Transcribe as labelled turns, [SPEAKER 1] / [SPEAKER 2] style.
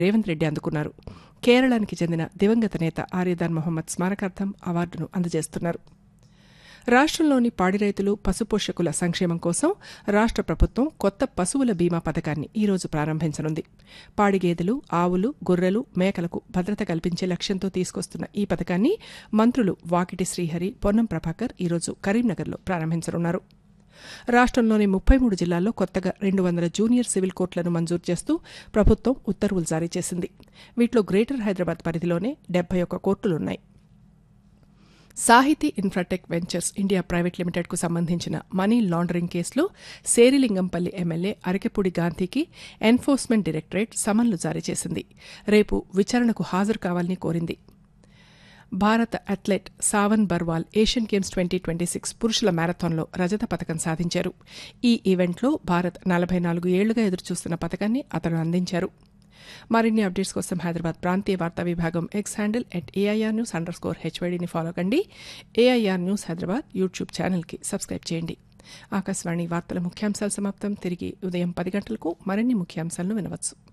[SPEAKER 1] రేవంత్ రెడ్డి అందుకున్నారు కేరళానికి చెందిన దివంగత నేత ఆర్యదాన్ మొహమ్మద్ స్మారకార్థం అవార్డును అందజేస్తున్నారు రాష్ట్రంలోని పాడి రైతులు పశుపోషకుల సంక్షేమం కోసం రాష్ట్ర ప్రభుత్వం కొత్త పశువుల బీమా పథకాన్ని ఈరోజు ప్రారంభించనుంది పాడి గేదెలు ఆవులు గొర్రెలు మేకలకు భద్రత కల్పించే లక్ష్యంతో తీసుకొస్తున్న ఈ పథకాన్ని మంత్రులు వాకిటి శ్రీహరి పొన్నం ప్రభాకర్ ఈరోజు కరీంనగర్లో ప్రారంభించనున్నారు రాష్ట్రంలోని ముప్పై మూడు జిల్లాల్లో కొత్తగా రెండు వందల జూనియర్ సివిల్ కోర్టులను మంజూరు చేస్తూ ప్రభుత్వం ఉత్తర్వులు జారీ చేసింది వీటిలో గ్రేటర్ హైదరాబాద్ పరిధిలోనే డెబ్బై ఒక్క కోర్టులున్నాయి సాహితీ ఇన్ఫ్రాటెక్ వెంచర్స్ ఇండియా ప్రైవేట్ లిమిటెడ్కు సంబంధించిన మనీ లాండరింగ్ కేసులో సేరిలింగంపల్లి ఎమ్మెల్యే అరకెపూడి గాంధీకి ఎన్ఫోర్స్మెంట్ డైరెక్టరేట్ సమన్లు జారీ చేసింది రేపు విచారణకు హాజరు కావాలని కోరింది భారత athlete Sawan Barwal Asian Games twenty twenty six పురుషుల మ్యారథాన్లో రజత పథకం సాధించారు ఈ ఈవెంట్లో భారత్ నలభై నాలుగు ఏళ్లుగా ఎదురుచూస్తున్న పథకాన్ని అతను అందించారు మరిన్ని అప్డేట్స్ కోసం హైదరాబాద్ ప్రాంతీయ వార్తా విభాగం X handle at AIR news under score హెచ్వైడీని ఫాలో కండి ఏఐఆర్ న్యూస్ హైదరాబాద్ యూట్యూబ్ ఛానల్కి సబ్స్క్రైబ్ చేయండి ఆకాశవాణి వార్తల ముఖ్యాంశాలు సమాప్తం తిరిగి ఉదయం పది గంటలకు మరిన్ని ముఖ్యాంశాలను వినవచ్చు